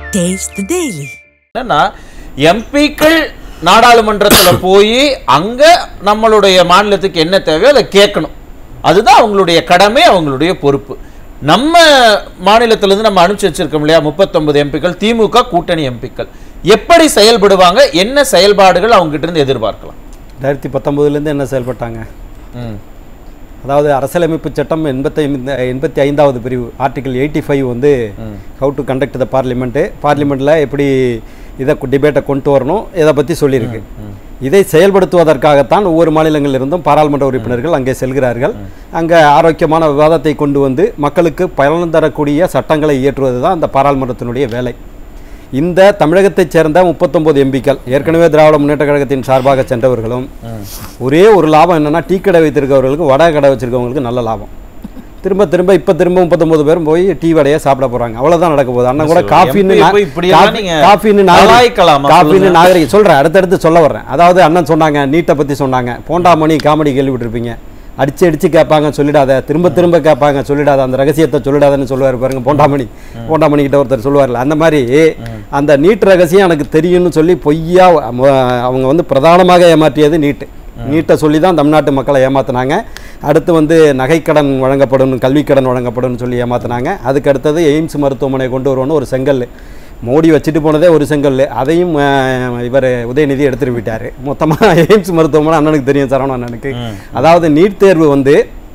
Taste the Daily. என்னன்னா எம்பிக்கள் நாடாளுமன்றத்துல போய் அங்க நம்மளுடைய மாநிலத்துக்கு என்ன தேவையோ அதை கேட்கணும் அதுதான் அவங்களுடைய கடமை அவங்களுடைய பொறுப்பு நம்ம மாநிலத்துல இருந்து நம்ம அனுப்பிச்சு வச்சிருக்கோம் இல்லையா முப்பத்தொன்பது எம்பிக்கள் திமுக கூட்டணி எம்பிக்கள் எப்படி செயல்படுவாங்க என்ன செயல்பாடுகள் அவங்க கிட்ட இருந்து எதிர்பார்க்கலாம் ரெண்டாயிரத்தி பத்தொம்போதுலேருந்து என்ன செயல்பட்டாங்க ம். அதாவது அரசியலமைப்பு சட்டம் எண்பத்தி எண்பத்தி ஐந்தாவது பிரிவு ஆர்டிகல் எயிட்டி ஃபைவ் வந்து how to conduct the parliament பார்லிமெண்ட்டில் எப்படி இதை டிபேட்டை கொண்டு வரணும் இதை பற்றி சொல்லியிருக்கு இதை செயல்படுத்துவதற்காகத்தான் ஒவ்வொரு மாநிலங்களிலிருந்தும் பாராளுமன்ற உறுப்பினர்கள் அங்கே செல்கிறார்கள் அங்கே ஆரோக்கியமான விவாதத்தை கொண்டு வந்து மக்களுக்கு பயன் தரக்கூடிய சட்டங்களை இயற்றுவது தான் அந்த பாராளுமன்றத்தினுடைய வேலை இந்த தமிழகத்தைச் சேர்ந்த முப்பத்தொன்பது எம்பிக்கள் ஏற்கனவே திராவிட முன்னேற்ற கழகத்தின் சார்பாக சென்றவர்களும் ஒரே ஒரு லாபம் என்னன்னா டீ கடை வைத்திருக்கவர்களுக்கு வடை கடை வச்சிருக்கவங்களுக்கு நல்ல லாபம் திரும்ப திரும்ப இப்ப திரும்ப முப்பத்தொன்பது பேரும் போய் டீ வடையை சாப்பிட போறாங்க அவ்வளவுதான் நடக்க போகுது அண்ணன் கூட சரி, காஃபின்னு MP நா- போய் இப்படியெல்லாம் காஃபி- நீங்க காஃபின்னு நாகரி- கலாய்க்கலாமா? காஃபின்னு சொல்லுங்க. நாகரிகம் சொல்றேன் அடுத்தடுத்து சொல்ல வர்றேன் அதாவது அண்ணன் சொன்னாங்க நீட்டை பத்தி சொன்னாங்க போண்டாமணி காமெடி கேள்விப்பட்டிருப்பீங்க அடிச்சு அடிச்சு கேட்பாங்க சொல்லிடாத திரும்ப திரும்ப கேட்பாங்க சொல்லிடாத அந்த ரகசியத்தை சொல்லிடாதன்னு சொல்லுவார் பாருங்க போண்டாமணி போண்டாமணி கிட்ட ஒருத்தர் சொல்லுவார்ல அந்த மாதிரி அந்த நீட் ரகசியம் எனக்கு தெரியும்னு சொல்லி பொய்யா ம- அவங்க வந்து பிரதானமாக ஏமாற்றியது நீட்டு நீட்டை சொல்லி தான் தமிழ்நாட்டு மக்களை ஏமாத்துனாங்க அடுத்து வந்து நகைக்கடன் வழங்கப்படும் கல்விக்கடன் வழங்கப்படும்னு சொல்லி ஏமாத்துனாங்க அதுக்கு அடுத்தது எய்ம்ஸ் மருத்துவமனை கொண்டு வருவோன்னு ஒரு செங்கல் மோடி வச்சுட்டு போனதே ஒரு செங்கல் அதையும் இவர் உதயநிதி எடுத்துட்டு விட்டார் மொத்தமாக எய்ம்ஸ் மருத்துவமனை அண்ணனுக்கு தெரியும் சரவண அண்ணனுக்கு அதாவது நீட் தேர்வு வந்து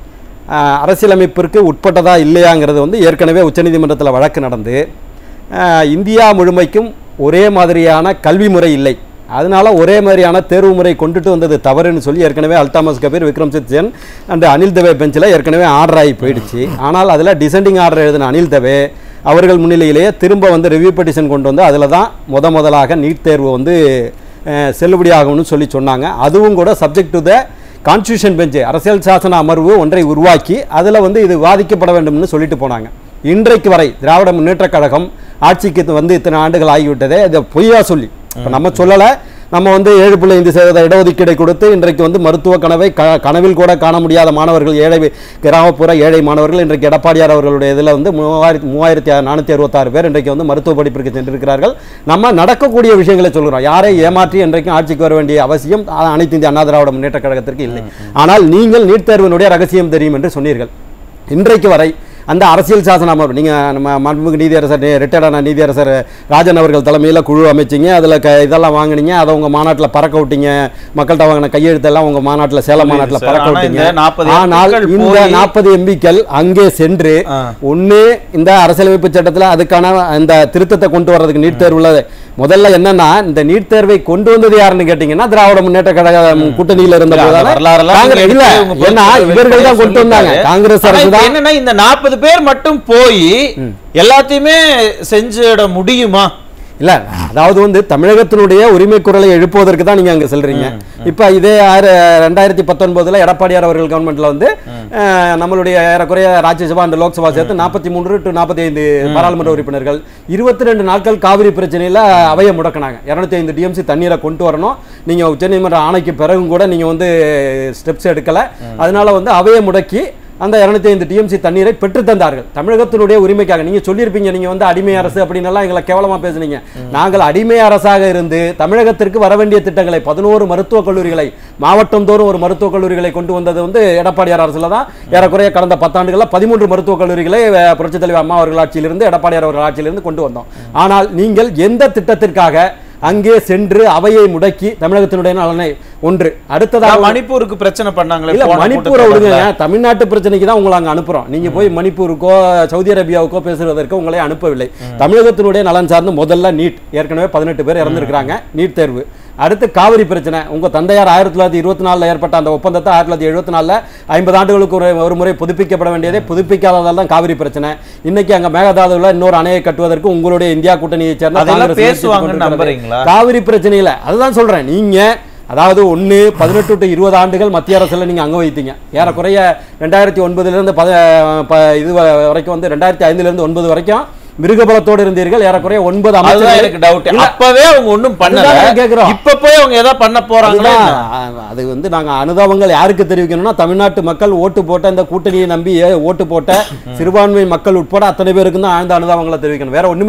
ஆஹ், அரசியலமைப்பிற்கு உட்பட்டதா இல்லையாங்கிறது வந்து ஏற்கனவே உச்சநீதிமன்றத்தில் வழக்கு நடந்து ஆஹ், இந்தியா முழுமைக்கும் ஒரே மாதிரியான கல்வி முறை இல்லை அதனால ஒரே மாதிரியான தேர்வு முறை கொண்டுட்டு வந்தது தவறுன்னு சொல்லி ஏற்கனவே அல்தாமஸ் கபீர் விக்ரம் சித் சென் அண்ட் அனில் தவே பெஞ்சில் ஏற்கனவே ஆர்டர் ஆகி போயிடுச்சு ஆனால் அதில் டிசெண்டிங் ஆர்டர் எழுதின அனில் தவே அவர்கள் முன்னிலையிலேயே திரும்ப வந்து ரிவ்யூ பெட்டிஷன் கொண்டு வந்து அதில் தான் முத முதலாக நீட் தேர்வு வந்து அஹ், செல்லுபடியாகும்னு சொல்லி சொன்னாங்க அதுவும் கூட subject to the constitution bench அரசியல் சாசன அமர்வு ஒன்றை உருவாக்கி அதில் வந்து இது வாதிக்கப்பட வேண்டும்னு சொல்லிட்டு போனாங்க இன்றைக்கு வரை திராவிட முன்னேற்றக் கழகம் ஆட்சிக்கு வந்து இத்தனை ஆண்டுகள் ஆகிவிட்டதே இதை பொய்யா சொல்லி இப்போ நம்ம சொல்லலை நம்ம வந்து ஏழு புள்ளி ஐந்து சதவீத இடஒதுக்கீடை கொடுத்து இன்றைக்கு வந்து மருத்துவ கனவை க கனவில் கூட காண முடியாத மாணவர்கள் ஏழை கிராமப்புற ஏழை மாணவர்கள் இன்றைக்கு எடப்பாடியார் அவர்களுடைய இதில் வந்து மூவாயிரத்தி மூவாயிரத்தி நானூற்றி அறுபத்தாறு பேர் இன்றைக்கு வந்து மருத்துவ படிப்பிற்கு சென்றிருக்கிறார்கள் நம்ம நடக்கக்கூடிய விஷயங்களை சொல்கிறோம் யாரை ஏமாற்றி இன்றைக்கும் ஆட்சிக்கு வர வேண்டிய அவசியம் அ- அனைத்து இந்திய அண்ணா திராவிட முன்னேற்ற கழகத்திற்கு இல்லை ஆனால் நீங்கள் நீட் தேர்வினுடைய ரகசியம் தெரியும் என்று சொன்னீர்கள் இன்றைக்கு வரை அந்த அரசியல் சாசன அமர்வு நீங்கள் நம்ம மாண்புமிகு நீதியரசர் ரிட்டையர்டான நீதியரசர் ராஜன் அவர்கள் தலைமையில் குழு அமைச்சிங்க அதில் க இதெல்லாம் வாங்குனீங்க அதை உங்கள் மாநாட்டில் பறக்க விட்டீங்க மக்கள்கிட்ட வாங்கின கையெழுத்தெல்லாம் உங்கள் மாநாட்டில் சேலம் மாநாட்டில் சார். பறக்க ஆனா விட்டீங்க இந்த 40 ஆனால் எம்பிக்கள் இந்த போய்- நாற்பது எம்பிக்கள் அங்கே சென்று ஆ. ஒண்ணு இந்த அரசியலமைப்பு சட்டத்தில் அதுக்கான அந்த திருத்தத்தை கொண்டு வர்றதுக்கு நீட் தேர்வு உள்ளது முதல்ல என்னன்னா இந்த நீட் தேர்வை கொண்டு வந்தது யாருன்னு கேட்டீங்கன்னா திராவிட முன்னேற்ற கழக கூட்டணியில இருந்த இல்ல, அந்த போதுதானே வரலாறெல்லாம் காங்கிரஸ் நீங்க இல்ல எடுத்து உங்க ஏன்னா பொதுச் இவர்கள் தான் கொண்டு வந்தாங்க சொல்லிட்டாரு. காங்கிரஸ் ஆனா அரசு இப்ப தான் என்னன்னா இந்த நாற்பது பேர் மட்டும் போய் எல்லாத்தையுமே செஞ்சிட முடியுமா இல்ல அதாவது வந்து தமிழகத்தினுடைய உரிமை குரலை எழுப்புவதற்கு தான் நீங்க அங்க செல்றீங்க இப்ப இதே ஆறு ரெண்டாயிரத்தி பத்தொன்பதுல எடப்பாடியார் அவர்கள் கவர்மெண்ட்ல வந்து அஹ், நம்மளுடைய ஏறக்குறைய ராஜ்யசபா அண்ட் லோக்சபா சேர்த்து நாற்பத்தி மூன்று டு நாற்பத்தி ஐந்து பாராளுமன்ற உறுப்பினர்கள் இருபத்தி ரெண்டு நாட்கள் காவிரி பிரச்சனையில அவையை முடக்கினாங்க இருநூத்தி ஐந்து டிஎம்சி தண்ணீரை கொண்டு வரணும் நீங்க உச்சநீதிமன்ற ஆணைக்கு பிறகும் கூட நீங்க வந்து ஸ்டெப்ஸ் எடுக்கல அதனால வந்து அவையை முடக்கி அந்த இருநூத்தி ஐந்து டிஎம்சி தண்ணீரை பெற்று தந்தார்கள் தமிழகத்தினுடைய உரிமைக்காக நீங்க சொல்லியிருப்பீங்க நீங்க வந்து அடிமை அரசு அப்படின்னு எல்லாம் எங்களை கேவலமா பேசுனீங்க நாங்கள் அடிமை அரசாக இருந்து தமிழகத்திற்கு வர வேண்டிய திட்டங்களை பதினோரு மருத்துவக் கல்லூரிகளை மாவட்டம் தோறும் ஒரு மருத்துவக் கல்லூரிகளை கொண்டு வந்தது வந்து எடப்பாடியார் அரசுல தான் ஏறக்குறைய கடந்த பத்தாண்டுகளில் பதிமூன்று மருத்துவக் கல்லூரிகளை அஹ், புரட்சித் தலைவர் அம்மா அவர்கள் ஆட்சியிலிருந்து எடப்பாடியார் அவர்கள் ஆட்சியிலிருந்து கொண்டு வந்தோம் ஆனால் நீங்கள் எந்த திட்டத்திற்காக அங்கே சென்று அவையை முடக்கி தமிழகத்தினுடைய நலனை ஒன்று அடுத்ததாக மணிப்பூருக்கு பிரச்சனை பண்ணாங்களே இல்ல போன மணிப்பூரை கூட்டத்தொடர்ல. விடுங்க தமிழ்நாட்டு பிரச்சனைக்கு தான் உங்களை அங்க அனுப்புறோம் நீங்க போய் மணிப்பூருக்கோ சவுதி அரேபியாவுக்கோ பேசுவதற்கு உங்களை அனுப்பவில்லை தமிழகத்தினுடைய நலன் சார்ந்து முதல்ல நீட் ஏற்கனவே பதினெட்டு பேர் இறந்திருக்கிறாங்க நீட் தேர்வு அடுத்து காவிரி பிரச்சனை உங்க தந்தையார் ஆயிரத்தி தொள்ளாயிரத்தி இருபத்தி நாலுல ஏற்பட்ட அந்த ஒப்பந்தத்தை ஆயிரத்தி தொள்ளாயிரத்தி எழுபத்தி நாலுல ஐம்பது ஆண்டுகளுக்கு ஒரு ஒரு முறை புதுப்பிக்கப்பட வேண்டியதே புதுப்பிக்காததால் தான் காவிரி பிரச்சனை இன்னைக்கு அங்க மேகதாதுல இன்னொரு அணையை கட்டுவதற்கு உங்களுடைய இந்தியா கூட்டணியை சேர்ந்த அதெல்லாம் காங்கிரஸ் முயற்சி பேசுவாங்கன்னு கொண்டிருக்கிறது. நம்புறீங்களா? காவிரி பிரச்சனையில அதுதான் சொல்றேன் நீங்க அதாவது ஒன்று பதினெட்டு டு இருபது ஆண்டுகள் மத்திய அரசுல நீங்க அங்க வைத்தீங்க ஏறக்குறைய ரெண்டாயிரத்தி ஒன்பதுல இருந்து பத ப- இது வ- வரைக்கும் வந்து ரெண்டாயிரத்தி ஐந்துல இருந்து ஒன்பது வரைக்கும் மிருகபலத்தோடு இருந்தீர்கள் ஏறக்குறைய ஒன்பது அதுதான் அமைச்சர்கள் எனக்கு டவுட் இல்ல, அப்பவே அவங்க ஒண்ணும் பண்ணல அதுதான் நான் கேக்குறோம். இப்ப போய் அவங்க ஏதாவது பண்ண போறாங்களா அதுதான், அ- அது வந்து நாங்க அனுதாபங்கள் யாருக்கு தெரிவிக்கணும்னா தமிழ்நாட்டு மக்கள் ஓட்டு போட்ட இந்த கூட்டணியை நம்பி ஏ- ஓட்டு போட்ட சிறுபான்மை மக்கள் உட்பட அத்தனை பேருக்கு தான் ஆழ்ந்த அனுதாபங்களை தெரிவிக்கணும் வேற ஒண்ணுமே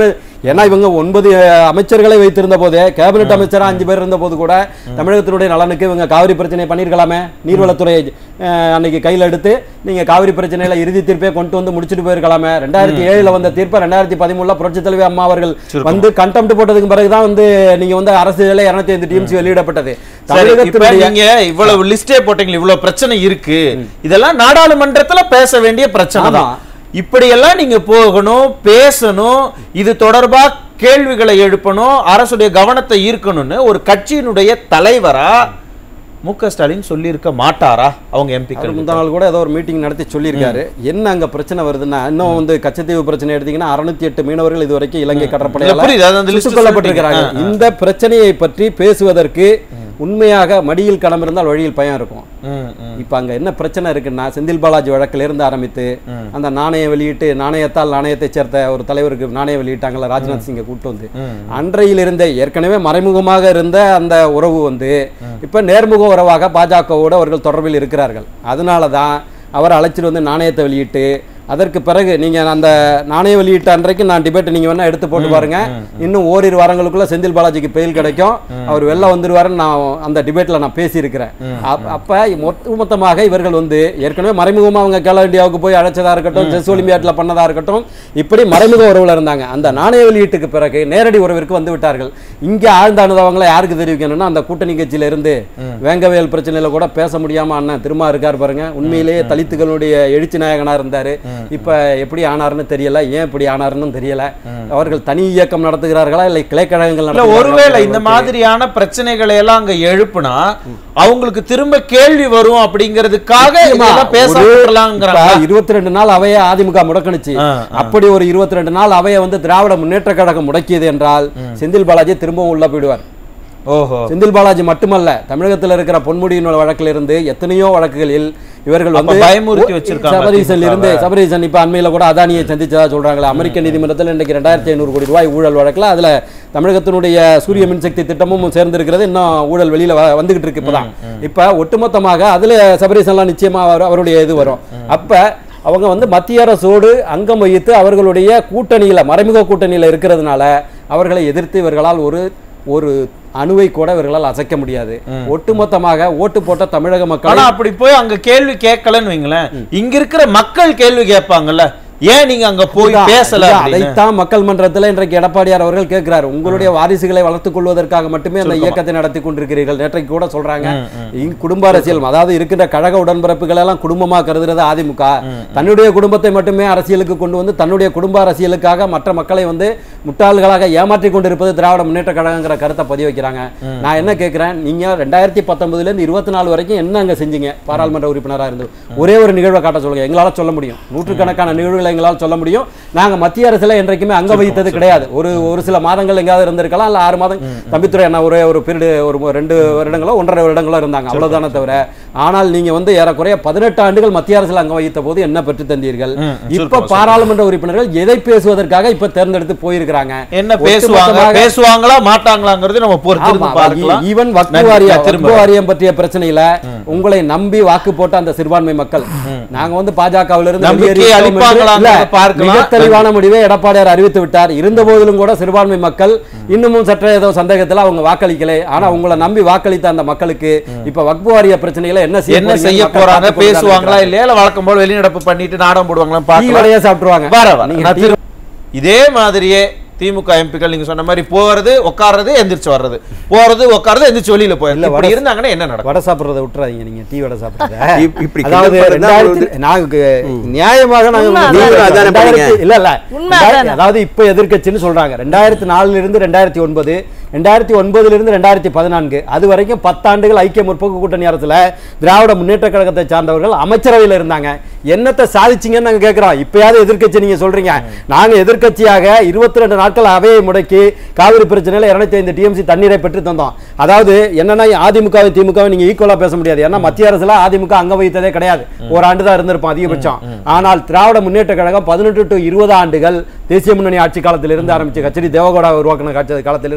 ஏன்னா இவங்க ஒன்பது அஹ், அமைச்சர்களை வைத்திருந்த போதே கேபினெட் அமைச்சரா அஞ்சு பேர் இருந்த போது கூட தமிழகத்தினுடைய நலனுக்கு இவங்க காவிரி பிரச்சனை பண்ணியிருக்கலாமே நீர்வளத்துறை அஹ், அன்னைக்கு கையில் எடுத்து நீங்க காவிரி பிரச்சனையில இறுதி தீர்ப்பே கொண்டு வந்து முடிச்சுட்டு போயிருக்கலாமே ரெண்டாயிரத்தி ஏழுல வந்த தீர்ப்பை ரெண்டாயிரத்தி பதிமூணுல புரட்சி தலைவி அம்மா அவர்கள் வந்து கண்டெம்ட் போட்டதுக்கு பிறகுதான் வந்து நீங்க வந்து அரசியல இருநூத்தி ஐந்து டிஎம்சி வெளியிடப்பட்டது சரி, இப்ப தமிழகத்தினுடைய நீங்க இவ்வளவு லிஸ்டே போட்டீங்க இவ்வளவு பிரச்சனை இருக்கு இதெல்லாம் நாடாளுமன்றத்துல பேச வேண்டிய பிரச்சனை தான் ஆமா. இப்படியெல்லாம் நீங்க போகணும் பேசணும் இது தொடர்பா கேள்விகளை எழுப்பணும் அரசுடைய கவனத்தை ஈர்க்கணும்னு ஒரு கட்சியினுடைய தலைவரா மு க ஸ்டாலின் சொல்லியிருக்க மாட்டாரா அவங்க அவர் எம்பிக்கள் முந்தா நாள் கூட ஏதோ ஒரு மீட்டிங் நடத்தி சொல்லியிருக்காரு என்ன அங்க பிரச்சனை வருதுன்னா இன்னும் வந்து கச்சத்தீவு பிரச்சனை எடுத்தீங்கன்னா அறுநூத்தி எட்டு மீனவர்கள் இது வரைக்கும் இலங்கை கடற்படையால புரியுது, அது அந்த list சுட்டுக் கொல்லப்பட்டிருக்கிறாங்க சொல்லிட்டீங்க. இந்த பிரச்சனையை பற்றி பேசுவதற்கு உண்மையாக மடியில் கணம் இருந்தால் வழியில் பயம் இருக்கும் ம், ம். இப்ப அங்க என்ன பிரச்சனை இருக்குன்னா செந்தில் பாலாஜி வழக்கில் இருந்து ஆரம்பித்து அந்த நாணய வெளியிட்டு நாணயத்தால் நாணயத்தை சேர்த்த ஒரு தலைவருக்கு நாணயம் வெளியிட்டாங்கல்ல ராஜ்நாத் சிங்கை கூட்டு வந்து அன்றையில் இருந்த ஏற்கனவே மறைமுகமாக இருந்த அந்த உறவு வந்து இப்ப நேர்முக உறவாக பாஜகவோடு அவர்கள் தொடர்பில் இருக்கிறார்கள் அதனால தான் அவர் அழைச்சிட்டு வந்து நாணயத்தை வெளியிட்டு அதற்கு பிறகு நீங்க அந்த நாணய வெளியிட்ட அன்றைக்கு நான் டிபேட் நீங்க வேணா எடுத்து போட்டு பாருங்க இன்னும் ஓரிரு வாரங்களுக்குள்ள செந்தில் பாலாஜிக்கு பெயில் கிடைக்கும் அவர் வெளில வந்துருவாருன்னு நான் அந்த டிபேட்ல நான் பேசியிருக்கிறேன் அப்- அப்ப ஒட்டுமொத்தமாக இவர்கள் வந்து ஏற்கனவே மறைமுகமா அவங்க கேலோ இந்தியாவுக்கு போய் அழைச்சதா இருக்கட்டும் செஸ் ஒலிம்பியாட்ல பண்ணதா இருக்கட்டும் இப்படி மறைமுக உறவுல இருந்தாங்க அந்த நாணய வெளியீட்டுக்கு பிறகு நேரடி உறவிற்கு வந்து விட்டார்கள் இங்க ஆழ்ந்த அனுபவங்களை யாருக்கு தெரிவிக்கணும்னா அந்த கூட்டணி கட்சியில இருந்து வேங்கவேல் பிரச்சனையில கூட பேச முடியாம அண்ணன் திரும்ப இருக்கார் பாருங்க உண்மையிலேயே தலித்துகளுடைய எழுச்சி நாயகனா இருந்தாரு இப்ப எப்படி ஆனாருன்னு தெரியல ஏன் இப்படி ஆனாருன்னு தெரியல அவர்கள் தனி இயக்கம் நடத்துகிறார்களா இல்லை கிளைக்கழகங்கள் இல்ல நடத்துகிறார்களா? ஒருவேளை இந்த மாதிரியான பிரச்சனைகளை எல்லாம் அங்க எழுப்புனா அவங்களுக்கு திரும்ப கேள்வி வரும் அப்படிங்கிறதுக்காக இதெல்லாம் பேச விட்டுறலாங்கிறாங்க இருபத்தி ரெண்டு நாள் அவையை அதிமுக முடக்கணுச்சு ஆ, அப்படி ஒரு இருபத்தி ரெண்டு நாள் அவையை வந்து திராவிட முன்னேற்ற கழகம் முடக்கியது என்றால் செந்தில் பாலாஜி திரும்பவும் உள்ள போயிடுவார் ஓஹோ செந்தில் பாலாஜி மட்டுமல்ல தமிழகத்தில் இருக்கிற பொன்முடியின் வழக்கில் இருந்து எத்தனையோ வழக்குகளில் இவர்கள் அப்ப வந்து பயமுறுத்தி வச்சிருக்காங்க சபரீசன் இருந்து திமுகவை. சபரீசன் இப்ப அண்மையில கூட அதானியை சந்திச்சதா சொல்றாங்களே அமெரிக்க நீதிமன்றத்தில் இன்றைக்கு ரெண்டாயிரத்தி ஐநூறு கோடி ரூபாய் ஊழல் வழக்குல அதுல தமிழகத்தினுடைய சூரிய மின்சக்தி திட்டமும் சேர்ந்திருக்கிறது இன்னும் ஊழல் வெளியில வ- வந்துகிட்டு இருக்கு இப்பதான் இப்ப ஒட்டுமொத்தமாக அதுல சபரீசன்லாம் நிச்சயமா அவர்- அவருடைய இது வரும் அப்ப அவங்க வந்து மத்திய அரசோடு அங்கம் வகித்து அவர்களுடைய கூட்டணியில மறைமுக கூட்டணியில இருக்கிறதுனால அவர்களை எதிர்த்து இவர்களால் ஒரு ஒரு அணுவை கூட இவர்களால் அசைக்க முடியாது ஒட்டுமொத்தமாக ஓட்டு போட்ட தமிழக மக்கள் ஆனா அப்படி போய் அங்க கேள்வி கேட்கலன்னு வைங்களேன் இங்க இருக்கிற மக்கள் கேள்வி கேட்பாங்கல்ல ஏன் நீங்க அங்க போய் இதுதான், பேசல இதுதான். அப்படின்னு? அதைத்தான் மக்கள் மன்றத்தில் இன்றைக்கு எடப்பாடியார் அவர்கள் கேட்கிறார் உங்களுடைய வாரிசுகளை வளர்த்துக் கொள்வதற்காக மட்டுமே அந்த இயக்கத்தை நடத்தி கொண்டிருக்கிறீர்கள் நேற்றைக்கு கூட சொல்றாங்க இங்க குடும்ப அரசியல் அதாவது இருக்கின்ற கழக உடன்பிறப்புகள் எல்லாம் குடும்பமா கருதுறது அதிமுக தன்னுடைய குடும்பத்தை மட்டுமே அரசியலுக்கு கொண்டு வந்து தன்னுடைய குடும்ப அரசியலுக்காக மற்ற மக்களை வந்து முட்டாள்களாக ஏமாற்றி கொண்டிருப்பது திராவிட முன்னேற்ற கழகங்கிற கருத்தை பதிவு வைக்கிறாங்க நான் என்ன கேட்கிறேன் நீங்க ரெண்டாயிரத்தி பத்தொன்பதுல இருந்து இருபத்தி நாலு வரைக்கும் என்ன அங்க செஞ்சீங்க பாராளுமன்ற உறுப்பினரா இருந்து ஒரே ஒரு நிகழ்வை காட்ட சொல்லுங்க எங்களால சொல்ல முடியும் நூற்றுக்கணக்கான நிகழ்வுகளை எங்களால் சொல்ல முடியும் நாங்க மத்திய அரசுல என்றைக்குமே அங்க வகித்தது கிடையாது ஒரு ஒரு சில மாதங்கள் எங்கேயாவது இருந்திருக்கலாம் இல்ல ஆறு மாதம் தம்பித்துறை அண்ணா ஒரே ஒரு பீரியடு ஒரு மு- ரெண்டு வருடங்களோ ஒன்றரை வருடங்களோ இருந்தாங்க அவ்வளவுதானே தவிர ஆனால் நீங்க வந்து ஏறக்குறைய பதினெட்டு ஆண்டுகள் மத்திய அரசுல அங்க வகித்த போது என்ன பெற்று தந்தீர்கள் ம், இப்ப சுருக்கம் பாராளுமன்ற உறுப்பினர்கள் எதை பேசுவதற்காக இப்ப தேர்ந்தெடுத்து போயிருக்கிறாங்க என்ன பேசுவாங்க ஒட்டுமொத்தமாக- பேசுவாங்களா மாட்டாங்கிறது நம்ம பொறுத்திருந்து ஆமா, பார்க்கலாம் ஈவன் வக்பு நன்றி, வாரியம் நான் திரும்ப வக்பு வாரியம் பற்றிய பிரச்சனையில உங்களை நம்பி வாக்கு போட்ட அந்த சிறுபான்மை மக்கள் நாங்க வந்து பாஜகவில இருந்து நம்பிக்கை வெளியேறிவிட்டோம் என்று- அளிப்பாங்களாங்கிறத இல்ல, பார்க்கலாம். மிக தெளிவான முடிவை எடப்பாடியார் அறிவித்து விட்டார் இருந்த போதிலும் கூட சிறுபான்மை மக்கள் இன்னமும் சற்று ஏதோ சந்தேகத்துல அவங்க வாக்களிக்கல ஆனா உங்களை நம்பி வாக்களித்த அந்த மக்களுக்கு இப்ப வக்பு வாரிய பிரச்சனையில என்ன செய்ய என்ன போறீங்கன்னு செய்ய மக்கள் போறாங்க பார்த்துக் கொண்டுதான் பேசுவாங்களா இருக்கிறாங்க. இல்லையா இல்ல வழக்கம் போல வெளிநடப்பு பண்ணிட்டு நாடகம் போடுவாங்களா டீ பார்க்கலாம் வடையே சாப்பிட்டுருவாங்க வர வர நீங்க நான் டீ திரு- இதே மாதிரியே திமுக எம்பிக்கள் நீங்க சொன்ன மாதிரி போறது உட்கார்றது எந்திரிச்சு வர்றது போறது உட்கார்றது எந்திரிச்சு வெளியில இல்ல, போயிருந்து இப்படி வட- இருந்தாங்கன்னா என்ன நடக்கும் வடை சாப்பிடுறத விட்டுறாதீங்க நீங்க டீ வடை சாப்பிடுறத இப்- இப்படி அதாவது கிண்டல் பண்றது தான் ரெண்டாயிரத்தி நாங்க நியாயமாக நாங்க உண்மை நீங்க அதானே ரெண்டாயிரத்தி- பண்ணீங்க. இல்ல இல்ல உண்மை ரெண்டாயிரத்தி- அதானே. அதாவது இப்ப எதிர்க்கட்சின்னு சொல்றாங்க ரெண்டாயிரத்தி நாலுல இருந்து ரெண்டாயிரத்தி ஒன்பது ரெண்டாயிரத்தி ஒன்பதுல இருந்து ரெண்டாயிரத்தி பதினான்கு அது வரைக்கும் பத்தாண்டுகள் ஐக்கிய முற்போக்கு கூட்டணி அரசுல திராவிட முன்னேற்ற கழகத்தை சார்ந்தவர்கள் அமைச்சரவையில இருந்தாங்க என்னத்தை சாதிச்சீங்கன்னு நாங்க கேட்கிறோம் இப்பயாவது எதிர்க்கட்சி நீங்க சொல்றீங்க நாங்க எதிர்க்கட்சியாக இருபத்தி ரெண்டு நாட்கள் அவையை முடக்கி காவிரி பிரச்சனையில இருநூத்தி ஐந்து டிஎம்சி தண்ணீரை பெற்று தந்தோம் அதாவது என்னன்னா அதிமுகவும் திமுகவும் நீங்க ஈக்குவலா பேச முடியாது ஏன்னா மத்திய அரசுல அதிமுக அங்க வைத்ததே கிடையாது ஒரு ஆண்டு தான் இருந்திருப்போம் அதிகபட்சம் ஆனால் திராவிட முன்னேற்ற கழகம் பதினெட்டு டு இருபது ஆண்டுகள் தேசிய முன்னணி ஆட்சி காலத்திலிருந்து ஆரம்பிச்சு கச்சேரி தேவகோடா உருவாக்கின காட்சி காலத்திலிருந்து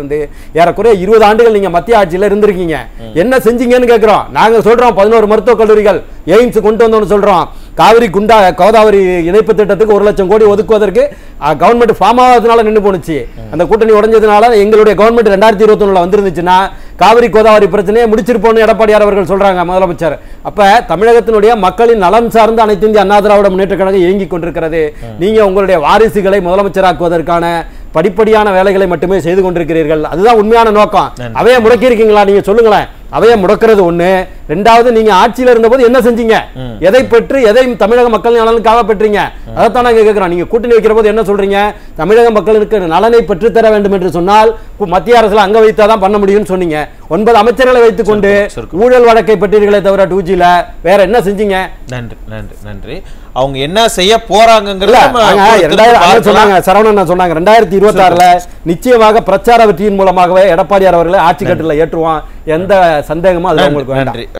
ஏறக்குறைய இருபது ஆண்டுகள் நீங்க மத்திய ஆட்சியில இருந்திருக்கீங்க என்ன செஞ்சீங்கன்னு கேக்குறோம் நாங்க சொல்றோம் பதினோரு மருத்துவக் கல்லூரிகள் எய்ம்ஸ் கொண்டு வந்தோம்னு சொல்றோம் காவிரி குண்டா கோதாவரி இணைப்பு திட்டத்துக்கு ஒரு லட்சம் கோடி ஒதுக்குவதற்கு கவர்மெண்ட் ஃபார்ம் ஆகாததுனால நின்று போணுச்சு அந்த கூட்டணி உடைஞ்சதுனால எங்களுடைய கவர்மெண்ட் ரெண்டாயிரத்தி இருபத்தொன்னுல வந்திருந்துச்சுன்னா காவிரி கோதாவரி பிரச்சனையை முடிச்சிருப்போம்னு எடப்பாடியார் அவர்கள் சொல்றாங்க முதலமைச்சர் அப்ப தமிழகத்தினுடைய மக்களின் நலம் சார்ந்த அனைத்து இந்திய அண்ணா திராவிட முன்னேற்ற கழகம் இயங்கிக் கொண்டிருக்கிறது நீங்க உங்களுடைய வாரிசுகளை முதலமைச்சராக்குவதற்கான படிப்படியான வேலைகளை மட்டுமே செய்து கொண்டிருக்கிறீர்கள் அதுதான் உண்மையான நோக்கம் நன்றி. அவைய முடக்கி இருக்கீங்களா நீங்க சொல்லுங்களேன் அவைய முடக்கிறது ஒண்ணு ரெண்டாவது நீங்க ஆட்சியில இருந்தபோது என்ன செஞ்சீங்க எதை பெற்று எதை தமிழக மக்கள் நலனுக்காக பெற்றீங்க அதைத்தான் நாங்க கேட்கிறோம் நீங்க கூட்டணி வைக்கிற போது என்ன சொல்றீங்க தமிழக மக்களுக்கு நலனை பெற்று தர வேண்டும் என்று சொன்னால் கு- மத்திய அரசுல அங்க வைத்தாதான் பண்ண முடியும்னு சொன்னீங்க ஒன்பது அமைச்சர்களை வைத்துக் கொண்டு சுருக்கம். ஊழல் வழக்கை பெற்றீர்களே தவிர டூ ஜில வேற என்ன செஞ்சீங்க நன்றி நன்றி நன்றி அவங்க என்ன செய்ய போறாங்கங்கிறத இல்ல, நம்ம நாங்க பொறுத்திருந்து ரெண்டாயிரம் அண்ணா பார்க்கலாம். சொன்னாங்க சரவணன் அண்ணா சொன்னாங்க ரெண்டாயிரத்தி இருபத்தி ஆறுல நிச்சயமாக பிரச்சார வெற்றியின் மூலமாகவே எடப்பாடியார் அவர்களை ஆட்சி கட்டில ஏற்றுவான் எந்த சந்தேகமும் அதுல உங்களுக்கு வேண்டாம் நன்றி